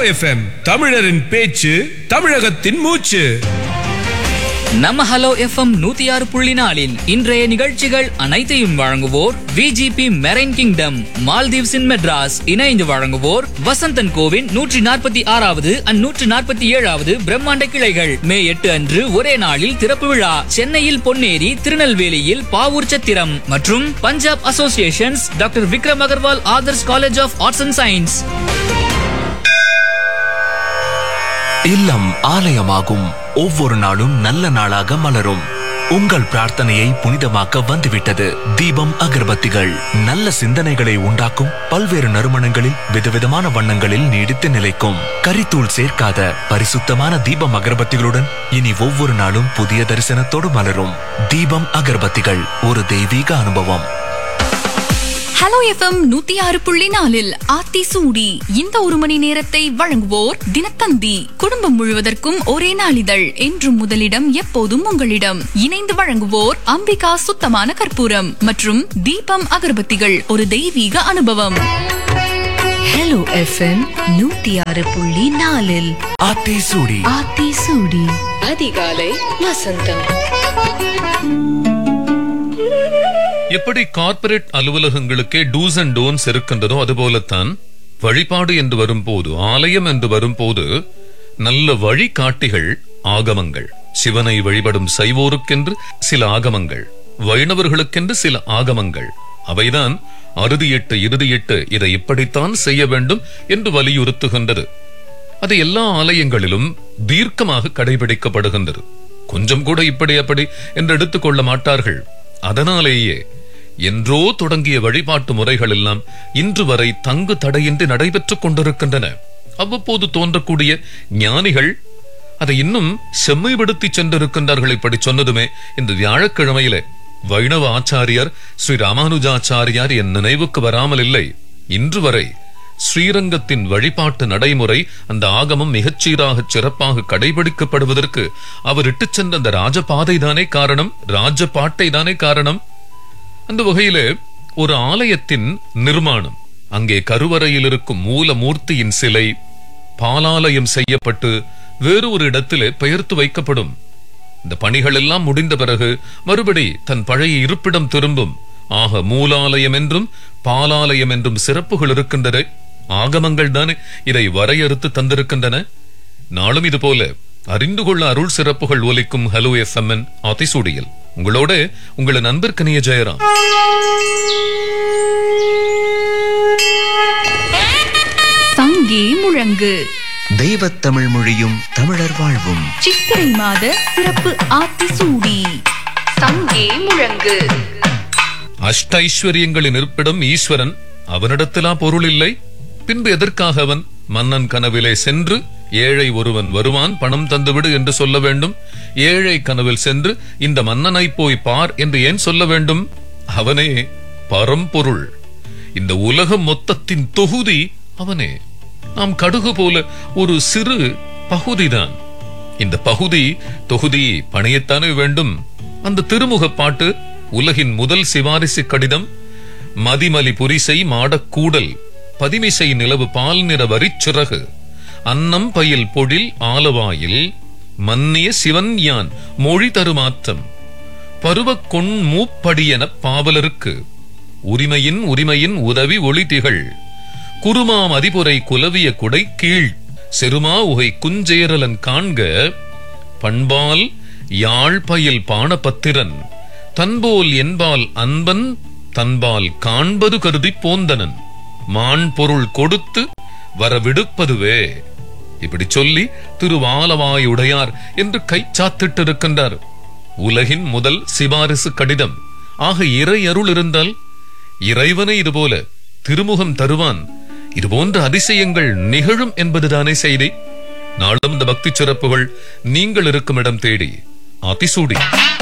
FM தமிழரின் பேச்சு தமிழகத்தின் மூச்சு நம்ம ஹலோ எஃப்எம் நூத்தி ஆறு புள்ளி நாலில் இன்றைய நிகழ்ச்சிகள் அனைத்தையும் வழங்குவோர் VGP marine kingdom Maldives in Madras இணைந்து வழங்குவோர் வசந்தன் கோவின் நூற்றி நாற்பத்தி ஆறாவது அண்ட் நூற்றி நாற்பத்தி ஏழாவது பிரம்மாண்ட கிளைகள் மே எட்டு அன்று ஒரே நாளில் திறப்பு விழா சென்னையில் பொன்னேரி திருநெல்வேலியில் பாவூர் சத்திரம் மற்றும் Punjab associations doctor Vikram Agarwal Adarsh college of arts and science இல்லம் ஆலயமாகும் ஒவ்வொரு நாளும் நல்ல நாளாக மலரும் உங்கள் பிரார்த்தனையை புனிதமாக்க வந்துவிட்டது தீபம் அகர்பத்திகள் நல்ல சிந்தனைகளை உண்டாக்கும் பல்வேறு நறுமணங்களில் விதவிதமான வண்ணங்களில் நீடித்து நிலைக்கும் கரித்தூள் சேர்க்காத பரிசுத்தமான தீபம் அகர்பத்திகளுடன் இனி ஒவ்வொரு நாளும் புதிய தரிசனத்தோடு மலரும் தீபம் அகர்பத்திகள் ஒரு தெய்வீக அனுபவம் ஹலோ எஃப்எம் நூத்தி ஆறு புள்ளி நாலில் ஆத்தி சூடி இந்த ஒரு மணி நேரத்தை வழங்குவோர் தினத்தந்தி குடும்பம் முழுவதற்கும் ஒரே நாளிதழ் என்றும் முதலிடம் எப்போதும் உங்களிடம் இணைந்து வழங்குவோர் அம்பிகா சுத்தமான கற்பூரம் மற்றும் தீபம் அகர்பத்திகள் ஒரு தெய்வீக அனுபவம் ஹலோ எஃப்எம் நூத்தி ஆறு புள்ளி நாலில் ஆத்தி சூடி ஆத்தி சூடி அதிகாலை வசந்தம் எப்படி கார்ப்பரேட் அலுவலகங்களுக்கே டூஸ் அண்ட் டோன்ஸ் இருக்கின்றதோ அதுபோலத்தான் வழிபாடு என்று வரும்போது ஆலயம் என்று வரும்போது நல்ல வழிகாட்டிகள் ஆகமங்கள் சிவனை வழிபடும் சைவோருக்கென்று சில ஆகமங்கள் வைணவர்களுக்கென்று சில ஆகமங்கள் அவைதான் அறுதியிட்டு இறுதியிட்டு இதை இப்படித்தான் செய்ய வேண்டும் என்று வலியுறுத்துகின்றது அது எல்லா ஆலயங்களிலும் தீர்க்கமாக கடைபிடிக்கப்படுகின்றது கொஞ்சம் கூட இப்படி அப்படி என்று எடுத்துக்கொள்ள மாட்டார்கள் அதனாலேயே என்றோ தொடங்கிய வழிபாட்டு முறைகள் எல்லாம் இன்று வரை தங்கு தடையின்றி நடைபெற்றுக் கொண்டிருக்கின்றன அவ்வப்போது தோன்றக்கூடிய ஞானிகள் அதை இன்னும் செம்மைப்படுத்தி சென்றிருக்கின்றார்கள் இப்படி சொன்னதுமே இந்த வியாழக்கிழமையிலே வைணவ ஆச்சாரியார் ஸ்ரீ ராமானுஜாச்சாரியார் என் நினைவுக்கு வராமல் இல்லை இன்று வரை ஸ்ரீரங்கத்தின் வழிபாட்டு நடைமுறை அந்த ஆகமம் மிகச்சீராக சிறப்பாக கடைபிடிக்கப்படுவதற்கு அவர் இட்டுச் சென்ற அந்த ராஜபாதை தானே காரணம் ராஜபாட்டை தானே காரணம் அந்த வகையிலே ஒரு ஆலயத்தின் நிர்மாணம் அங்கே கருவறையில் இருக்கும் மூலமூர்த்தியின் சிலை பாலாலயம் செய்யப்பட்டு வேறு ஒரு இடத்திலே பெயர்த்து வைக்கப்படும் இந்த பணிகள் எல்லாம் முடிந்த பிறகு மறுபடி தன் பழைய இருப்பிடம் திரும்பும் ஆக மூலாலயம் என்றும் பாலாலயம் என்றும் சிறப்புகள் இருக்கின்றன ஆகமங்கள் தானே இதை வரையறுத்து தந்திருக்கின்றன நாளும் இது போல அறிந்து கொள்ள அருள் சிறப்புகள் ஒலிக்கும் ஹலோ எஃப் எம் அதிசூடியில் உங்களோட உங்கள் நண்பர்கனிய ஜெயராம் சங்கே முழங்கு தெய்வத் தமிழ் மொழியும் தமிழர் வாழ்வும் சித்திரை மாத சிறப்பு ஆத்தி சூடி சங்கே முழங்கு அஷ்டைஸ்வரியங்களின் இருப்பிடம் ஈஸ்வரன் அவனிடத்திலா பொருள் இல்லை பின்பு எதற்காக அவன் மன்னன் கனவிலே சென்று ஏழை ஒருவன் வருவான் பணம் தந்துவிடு என்று சொல்ல வேண்டும் ஏழை கனவில் சென்று இந்த மன்னனை போய் பார் என்று ஏன் சொல்ல வேண்டும் அவனே பரம்பொருள் இந்த உலகம் மொத்தத்தின் தொகுதி அவனே நாம் கடுகு போல ஒரு சிறு பகுதிதான் இந்த பகுதி தொகுதி பணியத்தானே வேண்டும் அந்த திருமுகப் பாட்டு உலகின் முதல் சிவாரிசு கடிதம் மதிமலி புரிசை மாடக்கூடல் பதிமிசை நிலவு பால் நிற வரிச்சிறகு அன்னம் பயில் பொழில் ஆலவாயில் மன்னிய சிவன் யான் மொழி தருமாற்றம் பருவக் கொண் மூப்படியெனப் பாவலருக்கு உரிமையின் உரிமையின் உதவி ஒளி திகழ் குருமாம் அதிபுரை குலவிய குடை கீழ் செருமா உகை குஞ்சேரலன் காண்க பண்பால் யாழ் பயில் பாணபத்திரன் தன்போல் என்பால் அன்பன் தன்பால் காண்பது கருதி போந்தனன் மான் பொருள் கொடுத்து வர விடுப்பதுவே இப்படி சொல்லி திருவாலவாயுடையார் என்று கை சாத்திட்டிருக்கின்றார் உலகின் முதல் சிபாரிசு கடிதம் ஆக இறை அருள் இருந்தால் இறைவனை இதுபோல திருமுகம் தருவான் இதுபோன்ற அதிசயங்கள் நிகழும் என்பதுதானே செய்தி நாளும் இந்த பக்தி சிறப்புகள் நீங்கள் இருக்கும் இடம் தேடி அதிசூடி